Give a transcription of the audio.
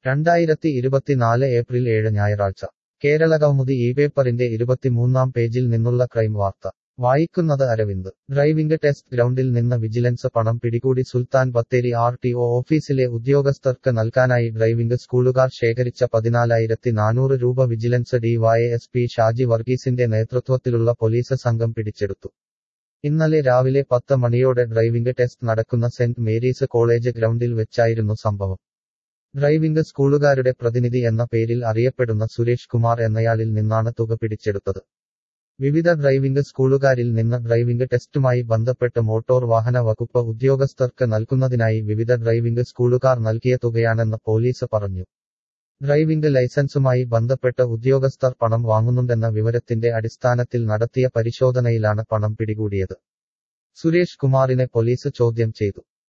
രണ്ടായിരത്തി ഇരുപത്തിനാല് ഏപ്രിൽ ഏഴ് ഞായറാഴ്ച കേരളകൗമുദി ഈ പേപ്പറിന്റെ ഇരുപത്തിമൂന്നാം പേജിൽ നിന്നുള്ള ക്രൈം വാർത്ത വായിക്കുന്നത് അരവിന്ദ് ഡ്രൈവിംഗ് ടെസ്റ്റ് ഗ്രൗണ്ടിൽ നിന്ന് വിജിലൻസ് പണം പിടികൂടി Sultan Bathery R T O ഓഫീസിലെ ഉദ്യോഗസ്ഥർക്ക് നൽകാനായി ഡ്രൈവിംഗ് സ്കൂളുകാർ ശേഖരിച്ച പതിനാലായിരത്തി നാനൂറ് രൂപ വിജിലൻസ് ഡിവൈഎസ്പി ഷാജി വർഗീസിന്റെ നേതൃത്വത്തിലുള്ള പോലീസ് സംഘം പിടിച്ചെടുത്തു ഇന്നലെ രാവിലെ പത്ത് മണിയോടെ ഡ്രൈവിംഗ് ടെസ്റ്റ് നടക്കുന്ന സെന്റ് മേരീസ് കോളേജ് ഗ്രൗണ്ടിൽ വെച്ചായിരുന്നു സംഭവം ഡ്രൈവിംഗ് സ്കൂളുകാരുടെ പ്രതിനിധി എന്ന പേരിൽ അറിയപ്പെടുന്ന സുരേഷ് കുമാർ എന്നയാളിൽ നിന്നാണ് തുക പിടിച്ചെടുത്തത് വിവിധ ഡ്രൈവിംഗ് സ്കൂളുകാരിൽ നിന്ന് ഡ്രൈവിംഗ് ടെസ്റ്റുമായി ബന്ധപ്പെട്ട് മോട്ടോർ വാഹന വകുപ്പ് ഉദ്യോഗസ്ഥർക്ക് നൽകുന്നതിനായി വിവിധ ഡ്രൈവിംഗ് സ്കൂളുകാർ നൽകിയ തുകയാണെന്ന് പോലീസ് പറഞ്ഞു ഡ്രൈവിംഗ് ലൈസൻസുമായി ബന്ധപ്പെട്ട് ഉദ്യോഗസ്ഥർ പണം വാങ്ങുന്നുണ്ടെന്ന വിവരത്തിന്റെ അടിസ്ഥാനത്തിൽ നടത്തിയ പരിശോധനയിലാണ് പണം പിടികൂടിയത് സുരേഷ് കുമാറിനെ പോലീസ് ചോദ്യം ചെയ്തു